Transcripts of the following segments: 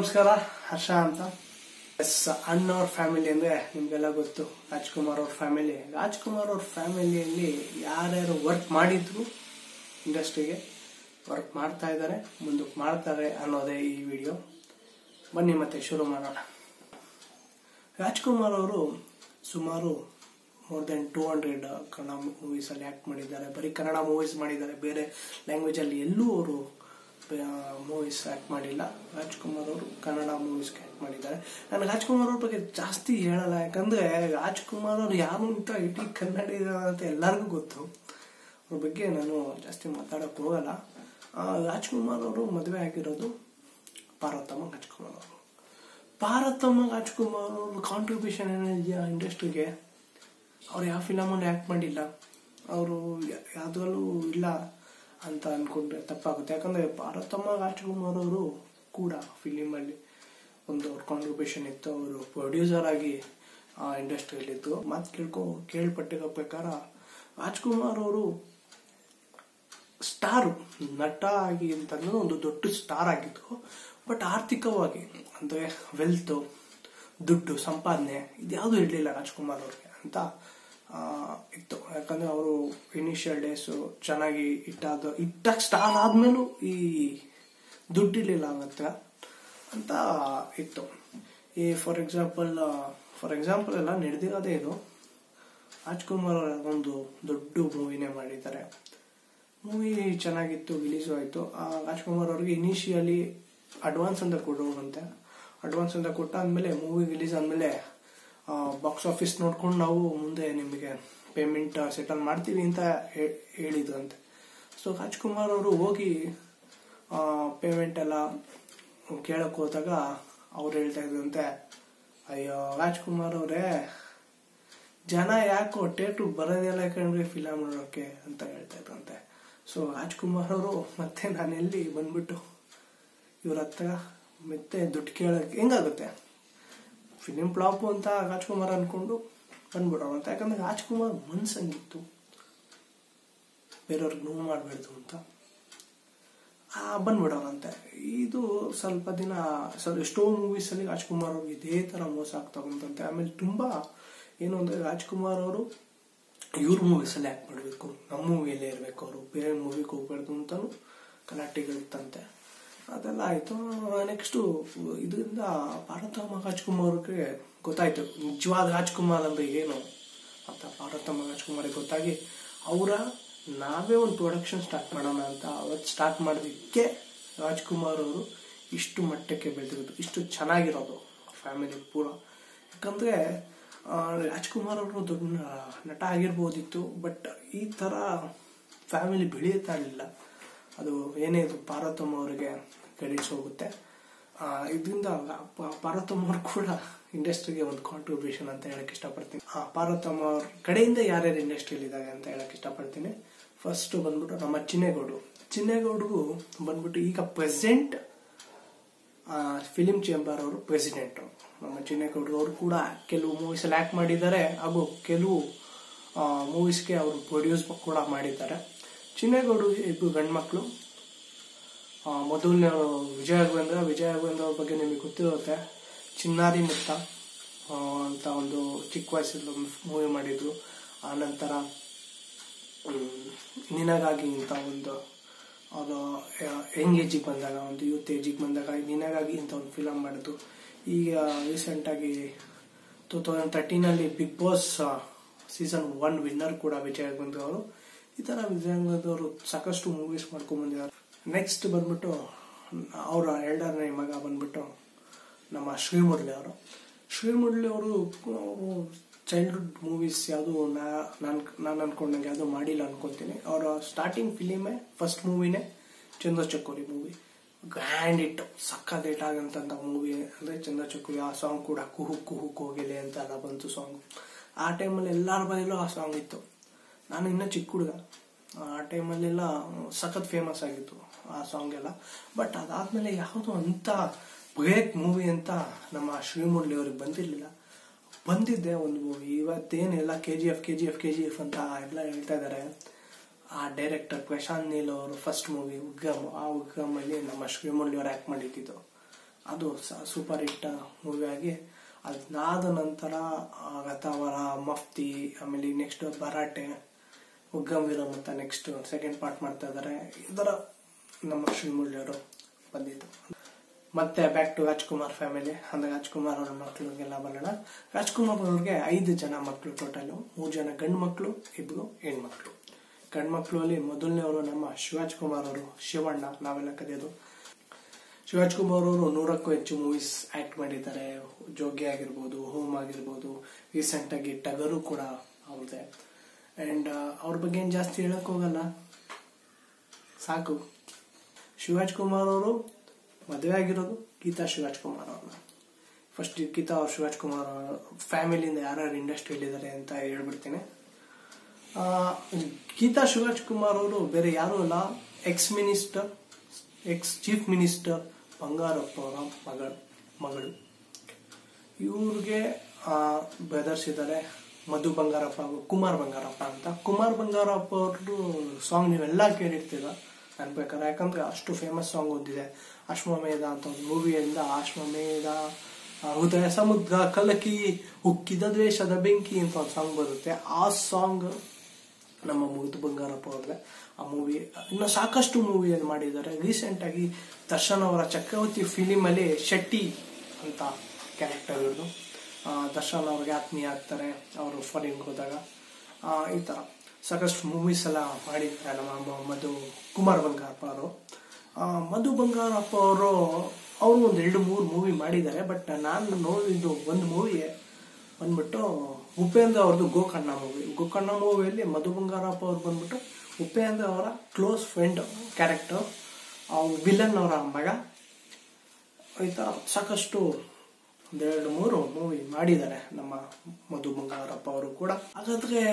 ನಮಸ್ಕಾರ ಹರ್ಷ ಅಂತ ಎಸ್ ಅಣ್ಣವ್ರ ಫ್ಯಾಮಿಲಿ ಅಂದ್ರೆ ನಿಮ್ಗೆಲ್ಲ ಗೊತ್ತು ರಾಜ್ಕುಮಾರ್ ಅವ್ರ ಫ್ಯಾಮಿಲಿ ರಾಜ್ಕುಮಾರ್ ಅವ್ರ ಫ್ಯಾಮಿಲಿಯಲ್ಲಿ ಯಾರ್ಯಾರು ವರ್ಕ್ ಮಾಡಿದ್ರು ಇಂಡಸ್ಟ್ರಿಗೆ ವರ್ಕ್ ಮಾಡ್ತಾ ಇದ್ದಾರೆ ಮುಂದಕ್ಕೆ ಮಾಡ್ತಾರೆ ಅನ್ನೋದೇ ಈ ವಿಡಿಯೋ ಬನ್ನಿ ಮತ್ತೆ ಶುರು ಮಾಡೋಣ ರಾಜ್ಕುಮಾರ್ ಅವರು ಸುಮಾರು more than two hundred Kannada movies ಅಲ್ಲಿ ಆಕ್ಟ್ ಮಾಡಿದ್ದಾರೆ ಬರೀ ಕನ್ನಡ ಮೂವೀಸ್ ಮಾಡಿದ್ದಾರೆ ಬೇರೆ ಲ್ಯಾಂಗ್ವೇಜ್ ಅಲ್ಲಿ ಎಲ್ಲೂ ಅವರು ಮೂವೀಸ್ ಆಕ್ಟ್ ಮಾಡಿಲ್ಲ ರಾಜ್ಕುಮಾರ್ ಅವರು ಕನ್ನಡ ಮೂವೀಸ್ಗೆ ಆಕ್ಟ್ ಮಾಡಿದ್ದಾರೆ ನಾನು ರಾಜ್ಕುಮಾರ್ ಅವ್ರ ಬಗ್ಗೆ ಜಾಸ್ತಿ ಹೇಳಲ್ಲ ಯಾಕಂದ್ರೆ ರಾಜ್ಕುಮಾರ್ ಅವ್ರು ಯಾರು ಅಂತ ಇಡೀ ಕನ್ನಡಿಗ ಅಂತ ಎಲ್ಲರಿಗೂ ಗೊತ್ತು ಅವ್ರ ಬಗ್ಗೆ ನಾನು ಜಾಸ್ತಿ ಮಾತಾಡಕ್ ಹೋಗಲ್ಲ ಆ, ರಾಜ್ಕುಮಾರ್ ಅವರು ಮದುವೆ ಆಗಿರೋದು ಪಾರ್ವತಮ್ಮ ರಾಜ್ಕುಮಾರ್ ಅವರು ಪಾರ್ವತಮ್ಮ ರಾಜ್ಕುಮಾರ್ ಅವ್ರ ಕಾಂಟ್ರಿಬ್ಯೂಷನ್ ಏನಿದೆಯಾ ಇಂಡಸ್ಟ್ರಿಗೆ ಅವ್ರು ಯಾವ ಫಿಲಮಲ್ಲಿ ಆ್ಯಕ್ಟ್ ಮಾಡಿಲ್ಲ ಅವರು ಯಾವುದ್ರಲ್ಲೂ ಇಲ್ಲ ಅಂತ ಅನ್ಕೊಂಡ್ರೆ ತಪ್ಪಾಗುತ್ತೆ ಯಾಕಂದ್ರೆ ಪಾರ್ವತಮ್ಮ ರಾಜ್ಕುಮಾರ್ ಅವರು ಕೂಡ ಫಿಲಿಮಲ್ಲಿ ಒಂದು ಅವ್ರ ಕಾಂಟ್ರಿಬ್ಯೂಷನ್ ಇತ್ತು ಅವರು ಪ್ರೊಡ್ಯೂಸರ್ ಆಗಿ ಆ ಇಂಡಸ್ಟ್ರಿಯಲ್ಲಿದ್ದು ಮಾತು ಕೇಳ್ಕೊ ಕೇಳ್ಪಟ್ಟಿರೋ ಪ್ರಕಾರ ರಾಜ್ಕುಮಾರ್ ಅವರು ಸ್ಟಾರ್ ನಟ ಆಗಿ ಅಂತಂದ್ರೆ ಒಂದು ದೊಡ್ಡ ಸ್ಟಾರ್ ಆಗಿತ್ತು ಬಟ್ ಆರ್ಥಿಕವಾಗಿ ಅಂದ್ರೆ ವೆಲ್ತ್ ದುಡ್ಡು ಸಂಪಾದನೆ ಇದ್ಯಾವುದು ಇರಲಿಲ್ಲ ರಾಜ್ಕುಮಾರ್ ಅವ್ರಿಗೆ ಅಂತ ಆ, ಇತ್ತು ಯಾಕಂದ್ರೆ ಅವರು ಇನಿಷಿಯಲ್ ಡೇಸು ಚೆನ್ನಾಗಿ ಇಟ್ಟಾದ ಇಟ್ಟಾಗ ಸ್ಟಾರ್ ಆದ್ಮೇಲೂ ಈ ದುಡ್ಡಿರ್ಲಿಲ್ಲ ಅವತ್ತ ಅಂತ ಇತ್ತು ಈ ಫಾರ್ ಎಕ್ಸಾಂಪಲ್ ಫಾರ್ ಎಕ್ಸಾಂಪಲ್ ಎಲ್ಲ ನಡೆದಿರೋದೇ ಇದು ರಾಜ್ಕುಮಾರ್ ಅವರ ಒಂದು ದೊಡ್ಡ ಮೂವಿನೇ ಮಾಡಿದ್ದಾರೆ ಮೂವಿ ಚೆನ್ನಾಗಿತ್ತು ರಿಲೀಸು ಆಯಿತು ರಾಜ್ಕುಮಾರ್ ಅವ್ರಿಗೆ ಇನಿಷಿಯಲಿ ಅಡ್ವಾನ್ಸ್ ಅಂತ ಕೊಡುವಂತೆ ಅಡ್ವಾನ್ಸ್ ಅಂತ ಕೊಟ್ಟಾದ್ಮೇಲೆ ಮೂವಿ ರಿಲೀಸ್ ಆದಮೇಲೆ ಬಾಕ್ಸ್ ಆಫೀಸ್ ನೋಡ್ಕೊಂಡು ನಾವು ಮುಂದೆ ನಿಮಗೆ ಪೇಮೆಂಟ್ ಸೆಟಲ್ ಮಾಡ್ತೀವಿ ಅಂತ ಹೇ- ಹೇಳಿದ್ರಂತೆ ಸೊ ರಾಜ್ಕುಮಾರ್ ಅವರು ಹೋಗಿ ಪೇಮೆಂಟ್ ಎಲ್ಲ ಕೇಳಕ್ ಹೋದಾಗ ಅವ್ರು ಹೇಳ್ತಾ ಇದ್ರಂತೆ ಅಯ್ಯೋ ರಾಜ್ಕುಮಾರ್ ಅವರೇ ಜನ ಯಾಕೋ ಥಿಯೇಟ್ರ್ ಬರೋದಿಲ್ಲ ಕಣ್ರಿ ಫಿಲಮ್ ನೋಡೋಕೆ ಅಂತ ಹೇಳ್ತಾ ಇದ್ರಂತೆ ಸೊ ರಾಜ್ಕುಮಾರ್ ಅವರು ಮತ್ತೆ ನಾನು ಎಲ್ಲಿ ಬಂದ್ಬಿಟ್ಟು ಇವ್ರ ಹತ್ರ ಮತ್ತೆ ದುಡ್ಡು ಕೇಳಕ್ಕೆ ಹೆಂಗಾಗುತ್ತೆ ಫಿಲಿಂ ಫ್ಲಾಪು ಅಂತ ರಾಜ್ಕುಮಾರ್ ಅನ್ಕೊಂಡು ಬಂದ್ಬಿಡೋಣ ಅಂತ ಯಾಕಂದ್ರೆ ರಾಜ್ಕುಮಾರ್ ಮನ್ಸಂಗಿತ್ತು ಬೇರೆಯವ್ರಿಗೆ ನೋವು ಮಾಡಬಾರ್ದು ಅಂತ ಆ ಬಂದ್ಬಿಡೋಣ ಅಂತ ಇದು ಸ್ವಲ್ಪ ದಿನ ಸ್ವಲ್ಪ ಎಷ್ಟೋ ಮೂವೀಸ್ ಅಲ್ಲಿ ರಾಜ್ಕುಮಾರ್ ಅವ್ರಿಗೆ ಇದೇ ತರ ಮೋಸ ಆಗ್ತಾ ಬಂತಂತೆ ಆಮೇಲೆ ತುಂಬಾ ಏನು ಅಂದ್ರೆ ರಾಜ್ಕುಮಾರ್ ಅವರು ಇವ್ರ ಮೂವೀಸ್ ಅಲ್ಲಿ ಆಕ್ಟ್ ಮಾಡಬೇಕು ನಮ್ಮ ಮೂವಿಯಲ್ಲೇ ಇರಬೇಕು ಅವರು ಬೇರೆ ಮೂವಿಗೆ ಹೋಗ್ಬಾರ್ದು ಅಂತಾನು ಕಲಾಟಿಗಳಿತ್ತಂತೆ ಅದೆಲ್ಲ ಆಯ್ತು ನೆಕ್ಸ್ಟ್ ಇದರಿಂದ ಪಾರ್ವತಮ್ಮ ರಾಜ್ಕುಮಾರ್ ಅವ್ರಿಗೆ ಗೊತ್ತಾಯ್ತು ನಿಜವಾದ ರಾಜ್ಕುಮಾರ್ ಅಂದ್ರೆ ಏನು ಅಂತ ಪಾರ್ವತಮ್ಮ ರಾಜ್ಕುಮಾರಿಗೆ ಗೊತ್ತಾಗಿ ಅವರ ನಾವೇ ಒಂದು ಪ್ರೊಡಕ್ಷನ್ ಸ್ಟಾರ್ಟ್ ಮಾಡೋಣ ಅಂತ ಅವತ್ತು ಸ್ಟಾರ್ಟ್ ಮಾಡೋದಕ್ಕೆ ರಾಜ್ಕುಮಾರ್ ಅವರು ಇಷ್ಟು ಮಟ್ಟಕ್ಕೆ ಬೆಳೆದಿರೋದು ಇಷ್ಟು ಚೆನ್ನಾಗಿರೋದು ಫ್ಯಾಮಿಲಿ ಪೂರ ಯಾಕಂದ್ರೆ ಆ, ರಾಜ್ಕುಮಾರ್ ಅವರು ದೊಡ್ಡ ನ- ನಟ ಆಗಿರ್ಬೋದಿತ್ತು ಬಟ್ ಈ ತರ ಫ್ಯಾಮಿಲಿ ಬೆಳೆಯುತ್ತಾ ಇರಲಿಲ್ಲ ಅದು ಏನೇ ಇದು ಪಾರ್ವತಮ್ಮ ಅವರಿಗೆ ಕ್ರೆಡಿಟ್ಸ್ ಹೋಗುತ್ತೆ ಆ, ಇದರಿಂದ ಪ- ಪಾರ್ವತಮ್ಮ ಅವರು ಕೂಡ ಇಂಡಸ್ಟ್ರಿಗೆ ಒಂದು ಕಾಂಟ್ರಿಬ್ಯೂಷನ್ ಅಂತ ಹೇಳಕ್ ಇಷ್ಟಪಡ್ತೀನಿ ಆ, ಪಾರ್ವತಮ್ಮ ಅವ್ರ ಕಡೆಯಿಂದ ಯಾರ್ಯಾರು ಇಂಡಸ್ಟ್ರಿಯಲ್ಲಿ ಇದ್ದಾರೆ ಅಂತ ಹೇಳಕ್ ಇಷ್ಟಪಡ್ತೀನಿ ಫಸ್ಟ್ ಬಂದ್ಬಿಟ್ಟು ನಮ್ಮ ಚಿನ್ನೇಗೌಡರು ಚಿನ್ನೇಗೌಡರು ಬಂದ್ಬಿಟ್ಟು ಈಗ ಪ್ರೆಸೆಂಟ್ ಫಿಲಿಂ ಚೇಂಬರ್ ಅವರು ಪ್ರೆಸಿಡೆಂಟ್ ನಮ್ಮ ಚಿನ್ನೇಗೌಡರು ಅವರು ಕೂಡ ಕೆಲವು ಮೂವೀಸ್ ಅಲ್ಲಿ ಆಕ್ಟ್ ಮಾಡಿದ್ದಾರೆ ಹಾಗೂ ಕೆಲವು ಮೂವೀಸ್ಗೆ ಅವರು ಪ್ರೊಡ್ಯೂಸ್ ಕೂಡ ಮಾಡಿದ್ದಾರೆ ಚಿನ್ನೇಗೌಡರು ಇಬ್ಬರು ಗಂಡ್ಮಕ್ಳು ಆ, ಮೊದಲನೇವರು ವಿಜಯ ರಾಘವೇಂದ್ರ ವಿಜಯ ರಾಘವೇಂದ್ರ ಅವ್ರ ಬಗ್ಗೆ ನಿಮಗೆ ಗೊತ್ತಿರುತ್ತೆ ಚಿನ್ನಾರಿ ಮುತ್ತ ಆ, ಅಂತ ಒಂದು ಚಿಕ್ಕ ವಯಸ್ಸಲ್ಲಿ ಒಂದು ಮೂವಿ ಮಾಡಿದ್ರು ಆ ನಂತರ ಹ್ಮ್, ನಿನಗಾಗಿ ಅಂತ ಒಂದು ಅವರು ಯಂಗ್ ಏಜಿಗೆ ಬಂದಾಗ ಒಂದು ಯೂತ್ ಏಜಿಗೆ ಬಂದಾಗ ನಿನಗಾಗಿ ಅಂತ ಒಂದು ಫಿಲಮ್ ಮಾಡಿದ್ರು ಈಗ ರೀಸೆಂಟ್ ಆಗಿ ಟೂ ತೌಸಂಡ್ ತರ್ಟೀನಲ್ಲಿ Bigg Boss season one winner ಕೂಡ ವಿಜಯ್ ರಾಘವೇಂದ್ರ ಅವರು ಈ ತರ ವಿಜಯ್ ರಾಘವೇಂದ್ರ ಅವರು ಸಾಕಷ್ಟು ಮೂವೀಸ್ ಮಾಡ್ಕೊಂಡ್ ಬಂದಿದ್ದಾರೆ ನೆಕ್ಸ್ಟ್ ಬಂದ್ಬಿಟ್ಟು ಅವರ ಎರಡನೇ ಮಗ ಬಂದ್ಬಿಟ್ಟು ನಮ್ಮ ಶ್ರೀಮುರಳಿ ಅವರು ಶ್ರೀಮುರಳಿ ಅವರು ಚೈಲ್ಡ್ಹುಡ್ ಮೂವೀಸ್ ಯಾವುದು ನಾನು ನಾನು ಅನ್ಕೊಂಡಂಗೆ ಯಾವುದು ಮಾಡಿಲ್ಲ ಅನ್ಕೊಂತೀನಿ ಅವರ ಸ್ಟಾರ್ಟಿಂಗ್ ಫಿಲಿಮೇ ಫಸ್ಟ್ ಮೂವಿನೇ Chandra Chakori movie grand it ಸಕ್ಕತ್ ಹಿಟ್ ಆಗಂತ ಮೂವಿ ಅಂದ್ರೆ ಚಂದ್ರ ಚಕೋರಿ ಆ ಸಾಂಗ್ ಕೂಡ ಕುಹು ಕುಹು ಕೋಗಿಲೆ ಅಂತ ಎಲ್ಲ ಬಂತು ಸಾಂಗ್ ಆ ಟೈಮಲ್ಲಿ ಎಲ್ಲಾರ ಬಯಲು ಆ ಸಾಂಗ್ ಇತ್ತು ನಾನು ಇನ್ನೂ ಚಿಕ್ಕ ಹುಡುಗ ಆ ಟೈಮಲ್ಲೆಲ್ಲ ಸಖತ್ ಫೇಮಸ್ ಆಗಿತ್ತು ಆ ಸಾಂಗ್ ಎಲ್ಲ ಬಟ್ ಅದಾದ್ಮೇಲೆ ಯಾವುದು ಅಂತ ಬ್ರೇಕ್ ಮೂವಿ ಅಂತ ನಮ್ಮ ಶ್ರೀಮುರಳಿ ಅವ್ರಿಗೆ ಬಂದಿರಲಿಲ್ಲ ಬಂದಿದ್ದೆ ಒಂದು ಮೂವಿ ಇವತ್ತೇನೆಲ್ಲ K G F K G F K G F ಅಂತ ಎಲ್ಲ ಹೇಳ್ತಾ ಇದ್ದಾರೆ ಆ ಡೈರೆಕ್ಟರ್ ಪ್ರಶಾಂತ್ ನೀಲ್ ಅವರು ಫಸ್ಟ್ ಮೂವಿ ಉಗ್ರಮ್ ಆ ಉಗ್ರಮ್ ಅಲ್ಲಿ ನಮ್ಮ ಶ್ರೀಮುರಳಿ ಅವರು ಆಕ್ಟ್ ಮಾಡಿದ್ದು ಅದು ಸೂಪರ್ ಹಿಟ್ ಮೂವಿ ಆಗಿ ಅದಾದ ನಂತರ ಆ, ರಥಾವರ ಮಫ್ತಿ ಆಮೇಲೆ ನೆಕ್ಸ್ಟ್ ಭರಾಟೆ ಉಗ್ಗಂ ವೀರಂ ಅಂತ ನೆಕ್ಸ್ಟ್ ಸೆಕೆಂಡ್ ಪಾರ್ಟ್ ಮಾಡ್ತಾ ಇದ್ದಾರೆ ಇದರ ನಮ್ಮ ಶ್ರೀಮುರಳಿ ಅವರು ಬಂದಿದ್ದು ಮತ್ತೆ ಬ್ಯಾಕ್ ಟು ರಾಜ್ಕುಮಾರ್ ಫ್ಯಾಮಿಲಿ ಅಂದ್ರೆ ರಾಜ್ಕುಮಾರ್ ಅವ್ರ ಮಕ್ಕಳಿಗೆಲ್ಲ ಬರೋಣ ರಾಜ್ಕುಮಾರ್ ಅವ್ರಿಗೆ ಐದು ಜನ ಮಕ್ಕಳು ಟೋಟಲ್ ಮೂರು ಜನ ಗಂಡು ಮಕ್ಕಳು ಇಬ್ರು ಹೆಣ್ಮಕ್ಳು ಗಂಡು ಮಕ್ಕಳು ಅಲ್ಲಿ ಮೊದಲನೇವರು ನಮ್ಮ ಶಿವಾಜ್ ಕುಮಾರ್ ಅವರು ಶಿವಣ್ಣ ನಾವೆಲ್ಲ ಕರೆಯೋದು ಶಿವಾಜ್ ಕುಮಾರ್ ಅವರು ನೂರಕ್ಕೂ ಹೆಚ್ಚು ಮೂವೀಸ್ ಆಕ್ಟ್ ಮಾಡಿದ್ದಾರೆ ಜೋಗಿ ಆಗಿರ್ಬೋದು ಹೋಮ್ ಆಗಿರ್ಬೋದು ರೀಸೆಂಟ್ ಆಗಿ ಟಗರು ಕೂಡ ಅವ್ರದ್ದೆ ಅಂಡ್ ಅವ್ರ ಬಗ್ಗೆ ಏನ್ ಜಾಸ್ತಿ ಹೇಳಕ್ ಹೋಗಲ್ಲ ಸಾಕು ಶಿವಾಜ್ ಕುಮಾರ್ ಅವರು ಮದುವೆ ಆಗಿರೋದು ಗೀತಾ ಶಿವಾಜ್ ಕುಮಾರ್ ಅವ್ರನ್ನ ಫಸ್ಟ್ ಗೀತಾ ಅವ್ರ ಶಿವಾಜ್ ಕುಮಾರ್ ಫ್ಯಾಮಿಲಿಯಿಂದ ಯಾರ್ಯಾರು ಇಂಡಸ್ಟ್ರಿಯಲ್ಲಿ ಇದ್ದಾರೆ ಅಂತ ಹೇಳ್ಬಿಡ್ತೀನಿ ಆ, ಗೀತಾ ಶಿವಾಜ್ ಕುಮಾರ್ ಅವರು ಬೇರೆ ಯಾರು ಅಲ್ಲ ex minister ex chief minister Bangarappa ಅವರ ಮಗಳು ಮಗಳು ಇವ್ರಿಗೆ ಬ್ರದರ್ಸ್ ಇದ್ದಾರೆ ಮಧು ಬಂಗಾರಪ್ಪ ಹಾಗೂ ಕುಮಾರ್ ಬಂಗಾರಪ್ಪ ಅಂತ ಕುಮಾರ್ ಬಂಗಾರಪ್ಪ ಅವ್ರದ್ದು ಸಾಂಗ್ ನೀವೆಲ್ಲ ಕೇಳಿರ್ತೀರ ನನ್ ಪ್ರಕಾರ ಯಾಕಂದ್ರೆ ಅಷ್ಟು ಫೇಮಸ್ ಸಾಂಗ್ ಒಂದಿದೆ ಅಶ್ವಮೇಧ ಅಂತ ಒಂದು ಮೂವಿಯಿಂದ ಅಶ್ವಮೇಧ ಆ, ಹೃದಯ ಸಮುದ್ರ ಕಲಕಿ ಉಕ್ಕಿದ ದ್ವೇಷದ ಬೆಂಕಿ ಅಂತ ಒಂದು ಸಾಂಗ್ ಬರುತ್ತೆ ಆ ಸಾಂಗ್ ನಮ್ಮ ಮುಗಿದು ಬಂಗಾರಪ್ಪ ಅವ್ರದ್ದೆ ಆ ಮೂವಿ ಇನ್ನು ಸಾಕಷ್ಟು ಮೂವಿಯನ್ನು ಮಾಡಿದ್ದಾರೆ ರೀಸೆಂಟ್ ಆಗಿ ದರ್ಶನ್ ಅವರ ಚಕ್ರವರ್ತಿ ಫಿಲಿಮ್ ಅಲ್ಲಿ ಶೆಟ್ಟಿ ಅಂತ ಕ್ಯಾರೆಕ್ಟರ್ ಇರೋದು ಆ, ದರ್ಶನ್ ಅವ್ರಿಗೆ ಆತ್ಮೀಯ ಆಗ್ತಾರೆ ಅವರು ಫಾರಿನ್ಗೆ ಹೋದಾಗ ಆ, ಈ ತರ ಸಾಕಷ್ಟು ಮೂವೀಸ್ ಎಲ್ಲ ಮಾಡಿದ್ದಾರೆ ನಮ್ಮ ಮ- ಮಧು ಕುಮಾರ್ ಬಂಗಾರಪ್ಪ ಅವರು ಆ, ಮಧು ಬಂಗಾರಪ್ಪ ಅವರು ಅವರು ಒಂದು ಎರಡು ಮೂರು ಮೂವಿ ಮಾಡಿದ್ದಾರೆ ಬಟ್ ನಾನು ನೋಡಿದ್ದು ಒಂದು ಮೂವಿ ಬಂದ್ಬಿಟ್ಟು ಉಪೇಂದ್ರ ಅವ್ರದ್ದು ಗೋಕರ್ಣ ಮೂವಿ ಗೋಕರ್ಣ ಮೂವಿಯಲ್ಲಿ ಮಧು ಬಂಗಾರಪ್ಪ ಅವ್ರು ಬಂದ್ಬಿಟ್ಟು ಉಪೇಂದ್ರ ಅವರ ಕ್ಲೋಸ್ ಫ್ರೆಂಡ್ ಕ್ಯಾರೆಕ್ಟರ್ ವಿಲನ್ ಅವರ ಮಗ ಈ ಥರ ಸಾಕಷ್ಟು ಒಂದೆರಡು ಮೂರು ಮೂವಿ ಮಾಡಿದ್ದಾರೆ ನಮ್ಮ ಮಧು ಬಂಗಾರಪ್ಪ ಅವರು ಕೂಡ ಹಾಗಾದ್ರೆ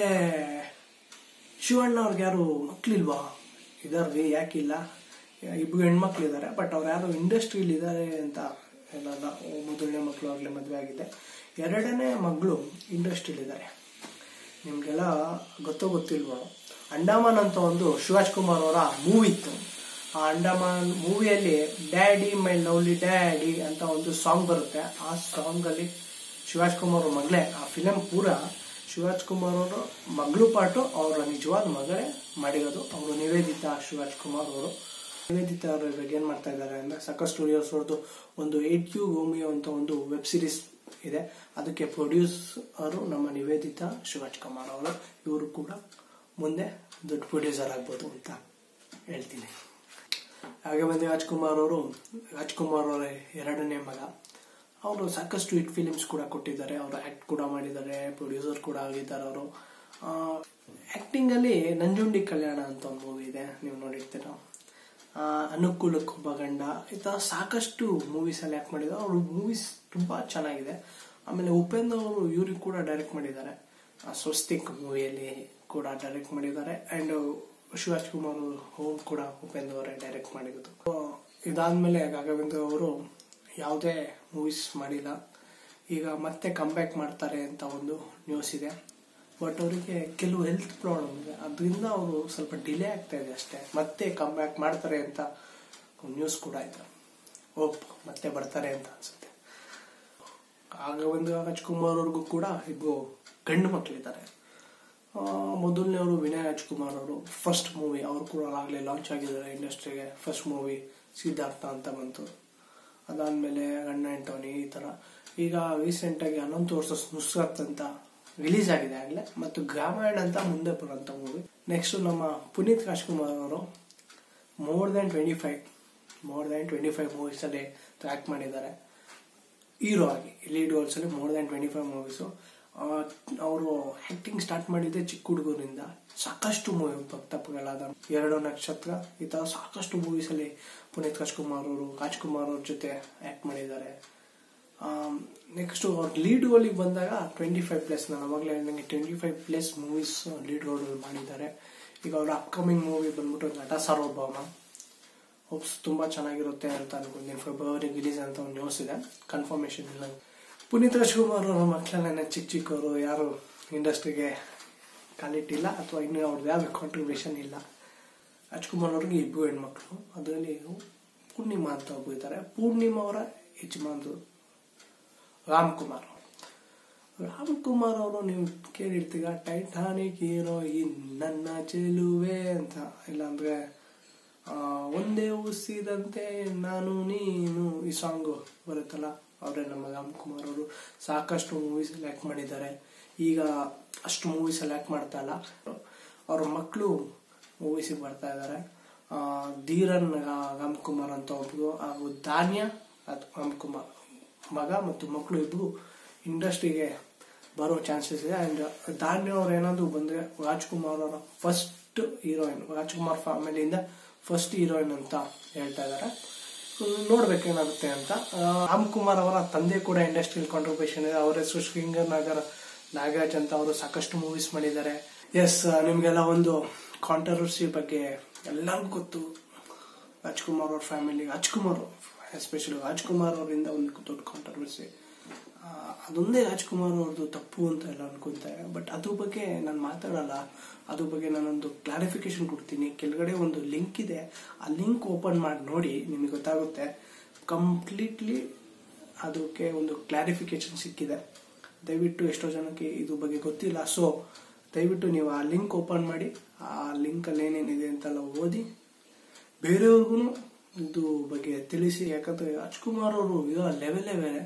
ಶಿವಣ್ಣ ಅವ್ರಿಗೆ ಯಾರು ಮಕ್ಳಿಲ್ವಾ ಇದಾರ್ರಿ ಯಾಕಿಲ್ಲ ಇಬ್ರು ಹೆಣ್ಮಕ್ಳು ಇದ್ದಾರೆ ಬಟ್ ಅವ್ರು ಯಾರು ಇಂಡಸ್ಟ್ರಿಯಲ್ಲಿ ಇದ್ದಾರೆ ಅಂತ ಏನಲ್ಲ ಮೊದಲನೇ ಮಕ್ಕಳು ಆಗ್ಲೇ ಮದುವೆ ಆಗಿದೆ ಎರಡನೇ ಮಗಳು ಇಂಡಸ್ಟ್ರಿಯಲ್ಲಿ ಇದ್ದಾರೆ ನಿಮ್ಗೆಲ್ಲ ಗೊತ್ತೋ ಗೊತ್ತಿಲ್ವೋ ಅಂಡಮಾನ್ ಅಂತ ಒಂದು ಶಿವಾಜ್ ಕುಮಾರ್ ಅವರ ಮೂವಿ ಇತ್ತು ಆ ಅಂಡಮಾನ್ ಮೂವಿಯಲ್ಲಿ ಡ್ಯಾಡಿ ಮೈ ಲವ್ಲಿ ಡ್ಯಾಡಿ ಅಂತ ಒಂದು ಸಾಂಗ್ ಬರುತ್ತೆ ಆ ಸಾಂಗ್ ಅಲ್ಲಿ ಶಿವಾಜ್ ಕುಮಾರ್ ಅವ್ರ ಮಗಳೇ ಆ ಫಿಲಂ ಪೂರ ಶಿವಾಜ್ ಕುಮಾರ್ ಅವರು ಮಗಳು ಪಾಟು ಅವರ ನಿಜವಾದ ಮಗಳೇ ಮಾಡಿರೋದು ಅವರು ನಿವೇದಿತಾ ಶಿವಾಜ್ ಕುಮಾರ್ ಅವರು ನಿವೇದಿತಾ ಅವರು ಇವಾಗ ಏನ್ ಮಾಡ್ತಾ ಇದ್ದಾರೆ ಅಂದ್ರೆ ಸಕ ಸ್ಟುಡಿಯೋಸ್ ಅವ್ರದ್ದು ಒಂದು ಏಟ್ ಯು ಗೋಮಿಯೋ ಅಂತ ಒಂದು ವೆಬ್ ಸಿರೀಸ್ ಇದೆ ಅದಕ್ಕೆ ಪ್ರೊಡ್ಯೂಸರು ನಮ್ಮ ನಿವೇದಿತಾ ಶಿವಾಜ್ ಕುಮಾರ್ ಅವರು ಇವರು ಕೂಡ ಮುಂದೆ ದೊಡ್ಡ ಪ್ರೊಡ್ಯೂಸರ್ ಆಗ್ಬೋದು ಅಂತ ಹೇಳ್ತೀನಿ ಹಾಗೆ ಬಂದು ರಾಜ್ಕುಮಾರ್ ಅವರು ರಾಜ್ಕುಮಾರ್ ಅವರ ಎರಡನೇ ಮಗ ಅವರು ಸಾಕಷ್ಟು ಹಿಟ್ ಫಿಲಿಮ್ಸ್ ಕೂಡ ಕೊಟ್ಟಿದ್ದಾರೆ ಅವರು ಆಕ್ಟ್ ಕೂಡ ಮಾಡಿದ್ದಾರೆ ಪ್ರೊಡ್ಯೂಸರ್ ಕೂಡ ಆಗಿದ್ದಾರೆ ಅವರು ಆಕ್ಟಿಂಗ್ ಅಲ್ಲಿ ನಂಜುಂಡಿ ಕಲ್ಯಾಣ ಅಂತ ಒಂದು ಮೂವಿ ಇದೆ ನೀವು ನೋಡಿರ್ತೀರ ಆ, ಅನುಕೂಲಕ್ಕೊಬ್ಬ ಗಂಡ ಈ ತರ ಸಾಕಷ್ಟು ಮೂವೀಸ್ ಅಲ್ಲಿ ಆಕ್ಟ್ ಮಾಡಿದ್ದಾರೆ ಅವ್ರ ಮೂವೀಸ್ ತುಂಬಾ ಚೆನ್ನಾಗಿದೆ ಆಮೇಲೆ ಉಪೇಂದ್ರ ಅವರು ಇವ್ರಿಗೆ ಕೂಡ ಡೈರೆಕ್ಟ್ ಮಾಡಿದ್ದಾರೆ ಆ, ಸ್ವಸ್ತಿಕ್ ಮೂವಿಯಲ್ಲಿ ಕೂಡ ಡೈರೆಕ್ಟ್ ಮಾಡಿದ್ದಾರೆ ಅಂಡ್ ಶಿವಾಜ್ ಕುಮಾರ್ ಹೋಮ್ ಕೂಡ ಉಪೇಂದ್ರ ಅವರೇ ಡೈರೆಕ್ಟ್ ಮಾಡಿರೋದು ಆ, ಇದಾದ್ಮೇಲೆ ರಾಘವೇಂದ್ರ ಅವರು ಯಾವುದೇ ಮೂವೀಸ್ ಮಾಡಿಲ್ಲ ಈಗ ಮತ್ತೆ ಕಂಬ್ಯಾಕ್ ಮಾಡ್ತಾರೆ ಅಂತ ಒಂದು ನ್ಯೂಸ್ ಇದೆ ಬಟ್ ಅವರಿಗೆ ಕೆಲವು ಹೆಲ್ತ್ ಪ್ರಾಬ್ಲಮ್ ಇದೆ ಅದರಿಂದ ಅವರು ಸ್ವಲ್ಪ ಡಿಲೇ ಆಗ್ತಾ ಇದೆ ಅಷ್ಟೇ ಮತ್ತೆ ಕಂಬ್ಯಾಕ್ ಮಾಡ್ತಾರೆ ಅಂತ ನ್ಯೂಸ್ ಕೂಡ ಆಯ್ತು ಓಪ್ ಮತ್ತೆ ಬರ್ತಾರೆ ಅಂತ ಅನ್ಸುತ್ತೆ ಆಗ ಒಂದು ರಾಜ್ಕುಮಾರ್ ಅವ್ರಿಗೂ ಕೂಡ ಇಬ್ಬರು ಗಂಡು ಮಕ್ಕಳಿದ್ದಾರೆ ಮೊದಲನೇವರು ವಿನಯ್ ರಾಜ್ಕುಮಾರ್ ಅವರು ಫಸ್ಟ್ ಮೂವಿ ಅವರು ಕೂಡ ಆಗಲೇ ಲಾಂಚ್ ಆಗಿದ್ದಾರೆ ಇಂಡಸ್ಟ್ರಿಗೆ ಫಸ್ಟ್ ಮೂವಿ ಸಿದ್ಧಾರ್ಥ ಅಂತ ಬಂತು ಅದಾದ್ಮೇಲೆ ಗಂಡ ಟೋನಿ ಈ ತರ ಈಗ ರೀಸೆಂಟ್ ಆಗಿ ಅನಂತ್ ವರ್ಸಸ್ ನುಸ್ರತ್ ಅಂತ ರಿಲೀಸ್ ಆಗಿದೆ ಆಗ್ಲೇ ಮತ್ತು ಗ್ರಾಮಾಯಣ ಅಂತ ಮುಂದೆ ಬರುವಂತ ಮೂವಿ ನೆಕ್ಸ್ಟ್ ನಮ್ಮ ಪುನೀತ್ ರಾಜ್ಕುಮಾರ್ ಅವರು more than twenty five more than twenty five movies ಅಲ್ಲಿ ಟ್ರ್ಯಾಕ್ ಮಾಡಿದ್ದಾರೆ ಹೀರೋ ಆಗಿ ಲೀಡ್ ರೋಲ್ಸ್ ಅಲ್ಲಿ more than twenty five movies ಅವರು ಆಕ್ಟಿಂಗ್ ಸ್ಟಾರ್ಟ್ ಮಾಡಿದ್ದೆ ಚಿಕ್ಕ ಹುಡುಗರಿಂದ ಸಾಕಷ್ಟು ಮೂವಿ ಭಕ್ತಪ್ಪಗಳಾದ ಎರಡು ನಕ್ಷತ್ರ ಈ ತರ ಸಾಕಷ್ಟು ಮೂವೀಸ್ ಅಲ್ಲಿ ಪುನೀತ್ ರಾಜ್ಕುಮಾರ್ ಅವರು ರಾಜ್ಕುಮಾರ್ ಅವ್ರ ಜೊತೆ ಆಕ್ಟ್ ಮಾಡಿದ್ದಾರೆ ನೆಕ್ಸ್ಟ್ ಅವ್ರ ಲೀಡ್ ರೋಲಿಗೆ ಬಂದಾಗ ಟ್ವೆಂಟಿ ಫೈವ್ ಪ್ಲಸ್ ನಾನು ಅವಾಗಲೇ ಹೇಳ್ದಂಗೆ twenty five plus movies lead role ಮಾಡಿದ್ದಾರೆ ಈಗ ಅವ್ರ ಅಪ್ಕಮಿಂಗ್ ಮೂವಿ ಬಂದ್ಬಿಟ್ಟು ನಟ ಸಾರ್ವಭೌಮ ಹೋಪ್ಸ್ ತುಂಬಾ ಚೆನ್ನಾಗಿರುತ್ತೆ ಅಂತ ಅನ್ಕೊಂತೀನಿ ಫೆಬ್ರವರಿ ರಿಲೀಸ್ ಅಂತ ಒಂದು ನ್ಯೂಸ್ ಇದೆ ಕನ್ಫರ್ಮೇಶನ್ ಇಲ್ಲ ಪುನೀತ್ ರಾಜ್ಕುಮಾರ್ ಅವರ ಮಕ್ಕಳನ್ನ ಚಿಕ್ಕ ಚಿಕ್ಕವರು ಯಾರು ಇಂಡಸ್ಟ್ರಿಗೆ ಕಾಲಿಟ್ಟಿಲ್ಲ ಅಥವಾ ಇನ್ನೂ ಅವ್ರದ್ದು ಯಾವ ಕಾಂಟ್ರಿಬ್ಯೂಷನ್ ಇಲ್ಲ ರಾಜ್ಕುಮಾರ್ ಅವ್ರಿಗೆ ಇಬ್ಬರು ಹೆಣ್ಮಕ್ಳು ಅದರಲ್ಲಿ ಪೂರ್ಣಿಮಾ ಅಂತ ಒಬ್ಬರು ಇದ್ದಾರೆ ಪೂರ್ಣಿಮಾ ಅವರ ಯಜಮಾನ್ರು ರಾಮ್ ಕುಮಾರ್ ರಾಮ್ ಕುಮಾರ್ ಅವರು ನೀವು ಕೇಳಿರ್ತೀಗ ಟೈಟಾನಿಕ್ ಹೀರೋ ಈ ನನ್ನ ಚೆಲುವೆ ಅಂತ ಇಲ್ಲಾಂದ್ರೆ ಆ, ಒಂದೇ ಉಸಿದಂತೆ ನಾನು ನೀನು ಈ ಸಾಂಗು ಬರುತ್ತಲ್ಲ ಅವರೇ ನಮ್ಮ ರಾಮ್ ಕುಮಾರ್ ಅವರು ಸಾಕಷ್ಟು ಮೂವೀಸ್ ಆ್ಯಕ್ಟ್ ಮಾಡಿದ್ದಾರೆ ಈಗ ಅಷ್ಟು ಮೂವೀಸ್ ಅಲ್ಲಿ ಆ್ಯಕ್ಟ್ ಮಾಡ್ತಾ ಇಲ್ಲ ಅವ್ರ ಮಕ್ಕಳು ಮೂವೀಸಿಗೆ ಬರ್ತಾ ಇದ್ದಾರೆ ಆ, ಧೀರನ್ ರಾ- ರಾಮ್ ಕುಮಾರ್ ಅಂತ ಒಬ್ರು ಹಾಗೂ ಧಾನ್ಯ ಅದು ರಾಮ್ ಕುಮಾರ್ ಮಗ ಮತ್ತು ಮಕ್ಕಳು ಇಬ್ರು ಇಂಡಸ್ಟ್ರಿಗೆ ಬರೋ ಚಾನ್ಸಸ್ ಇದೆ ಅಂಡ್ ಧಾನ್ಯ ಅವ್ರು ಏನಾದ್ರು ಬಂದ್ರೆ ರಾಜ್ಕುಮಾರ್ ಅವರ ಫಸ್ಟ್ ಹೀರೋಯಿನ್ ರಾಜ್ಕುಮಾರ್ ಫ್ಯಾಮಿಲಿಯಿಂದ ಫಸ್ಟ್ ಹೀರೋಯಿನ್ ಅಂತ ಹೇಳ್ತಾ ಇದ್ದಾರೆ ನೋಡ್ಬೇಕೇನಾಗುತ್ತೆ ಅಂತ ಆ, ರಾಮ್ ಕುಮಾರ್ ಅವರ ತಂದೆ ಕೂಡ ಇಂಡಸ್ಟ್ರಿಯಲ್ ಕಾಂಟ್ರಿಬ್ಯೂಷನ್ ಇದೆ ಅವರ ಹೆಸರು ಶ್ರೀಂಗರ್ ನಗರ ನಾಗರಾಜ್ ಅಂತ ಅವರು ಸಾಕಷ್ಟು ಮೂವೀಸ್ ಮಾಡಿದ್ದಾರೆ ಎಸ್ ನಿಮ್ಗೆಲ್ಲ ಒಂದು ಕಾಂಟ್ರವರ್ಸಿ ಬಗ್ಗೆ ಎಲ್ಲರಿಗೂ ಗೊತ್ತು ರಾಜ್ಕುಮಾರ್ ಅವ್ರ ಫ್ಯಾಮಿಲಿ ರಾಜ್ಕುಮಾರ್ ಎಸ್ಪೆಷಲಿ ರಾಜ್ಕುಮಾರ್ ಅವರಿಂದ ಒಂದು ದೊಡ್ಡ ಕಾಂಟ್ರವರ್ಸಿ ಅದೊಂದೇ ರಾಜ್ಕುಮಾರ್ ಅವ್ರದ್ದು ತಪ್ಪು ಅಂತ ಎಲ್ಲ ಅನ್ಕೊಂತಾರೆ ಬಟ್ ಅದ್ರ ಬಗ್ಗೆ ನಾನು ಮಾತಾಡಲ್ಲ ಅದ್ರ ಬಗ್ಗೆ ನಾನೊಂದು ಕ್ಲಾರಿಫಿಕೇಶನ್ ಕೊಡ್ತೀನಿ ಕೆಳಗಡೆ ಒಂದು ಲಿಂಕ್ ಇದೆ ಆ ಲಿಂಕ್ ಓಪನ್ ಮಾಡಿ ನೋಡಿ ನಿಮಗೆ ಗೊತ್ತಾಗುತ್ತೆ ಕಂಪ್ಲೀಟ್ಲಿ ಅದಕ್ಕೆ ಒಂದು ಕ್ಲಾರಿಫಿಕೇಶನ್ ಸಿಕ್ಕಿದೆ ದಯವಿಟ್ಟು ಎಷ್ಟೋ ಜನಕ್ಕೆ ಇದ್ರ ಬಗ್ಗೆ ಗೊತ್ತಿಲ್ಲ ಸೊ ದಯವಿಟ್ಟು ನೀವು ಆ ಲಿಂಕ್ ಓಪನ್ ಮಾಡಿ ಆ ಲಿಂಕಲ್ಲಿ ಏನೇನಿದೆ ಅಂತೆಲ್ಲ ಓದಿ ಬೇರೆಯವ್ರಿಗೂ ಇದು ಬಗ್ಗೆ ತಿಳಿಸಿ ಯಾಕಂದ್ರೆ ರಾಜ್ಕುಮಾರ್ ಅವರು ಇರೋ ಲೆವೆಲೇ ಬೇರೆ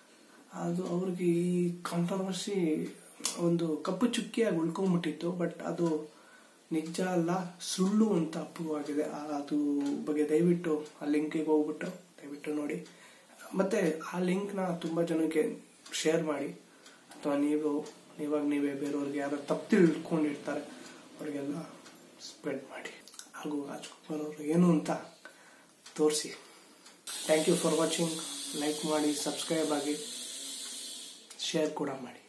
ಅದು ಅವ್ರಿಗೆ ಈ ಕಾಂಟ್ರವರ್ಸಿ ಒಂದು ಕಪ್ಪು ಚುಕ್ಕಿಯಾಗಿ ಉಳ್ಕೊಂಡ್ಬಿಟ್ಟಿತ್ತು ಬಟ್ ಅದು ನಿಜ ಅಲ್ಲ ಸುಳ್ಳು ಅಂತ ಪ್ರೂವ್ ಆಗಿದೆ ಆ- ಅದು ಬಗ್ಗೆ ದಯವಿಟ್ಟು ಆ ಲಿಂಕಿಗೆ ಹೋಗ್ಬಿಟ್ಟು ದಯವಿಟ್ಟು ನೋಡಿ ಮತ್ತೆ ಆ ಲಿಂಕ್ನ ತುಂಬ ಜನಕ್ಕೆ ಶೇರ್ ಮಾಡಿ ಅಥವಾ ನೀವು ಇವಾಗ ನೀವೇ ಬೇರೆಯವ್ರಿಗೆ ಯಾರು ತಪ್ಪು ತಿಳ್ಕೊಂಡಿರ್ತಾರೆ ಅವ್ರಿಗೆಲ್ಲ ಸ್ಪ್ರೆಡ್ ಮಾಡಿ ಹಾಗೂ ರಾಜ್ಕುಮಾರ್ ಅವರು ಏನು ಅಂತ ತೋರಿಸಿ thank you for watching like ಮಾಡಿ ಸಬ್ಸ್ಕ್ರೈಬ್ ಆಗಿ ಶೇರ್ ಕೂಡ ಮಾಡಿ